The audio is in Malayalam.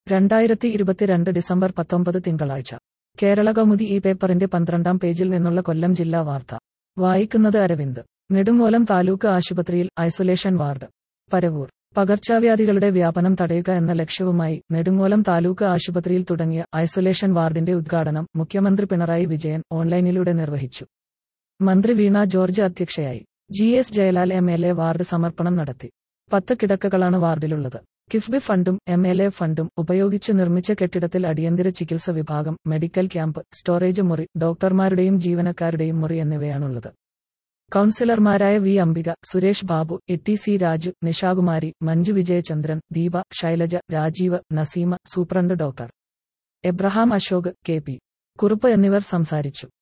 രണ്ടായിരത്തി ഇരുപത്തിരണ്ട് ഡിസംബർ പത്തൊമ്പത് തിങ്കളാഴ്ച കേരള കൗമുദി ഈ പേപ്പറിന്റെ പന്ത്രണ്ടാം പേജിൽ നിന്നുള്ള കൊല്ലം ജില്ലാ വാർത്ത വായിക്കുന്നത് അരവിന്ദ് നെടുങ്ങോലം താലൂക്ക് ആശുപത്രിയിൽ ഐസൊലേഷൻ വാർഡ് പരവൂർ പകർച്ചവ്യാധികളുടെ വ്യാപനം തടയുക എന്ന ലക്ഷ്യവുമായി നെടുങ്ങോലം താലൂക്ക് ആശുപത്രിയിൽ തുടങ്ങിയ ഐസൊലേഷൻ വാർഡിന്റെ ഉദ്ഘാടനം മുഖ്യമന്ത്രി പിണറായി വിജയൻ ഓൺലൈനിലൂടെ നിർവഹിച്ചു മന്ത്രി വീണ ജോർജ് അധ്യക്ഷയായി G S Jayalal M L A ward സമർപ്പണം നടത്തി പത്ത് കിടക്കകളാണ് വാർഡിലുള്ളത് കിഫ്ബി ഫണ്ടും എം എൽ എ ഫണ്ടും ഉപയോഗിച്ച് നിർമ്മിച്ച കെട്ടിടത്തിൽ അടിയന്തര ചികിത്സ വിഭാഗം മെഡിക്കൽ ക്യാമ്പ് സ്റ്റോറേജ് മുറി ഡോക്ടർമാരുടെയും ജീവനക്കാരുടെയും മുറി എന്നിവയാണുള്ളത് കൗൺസിലർമാരായ V Ambika Suresh Babu A T C Raju Nishakumari Manju Vijayachandran Deepa Shailaja Rajeev Naseema superintendent doctor Abraham Ashok K P Kurup എന്നിവർ സംസാരിച്ചു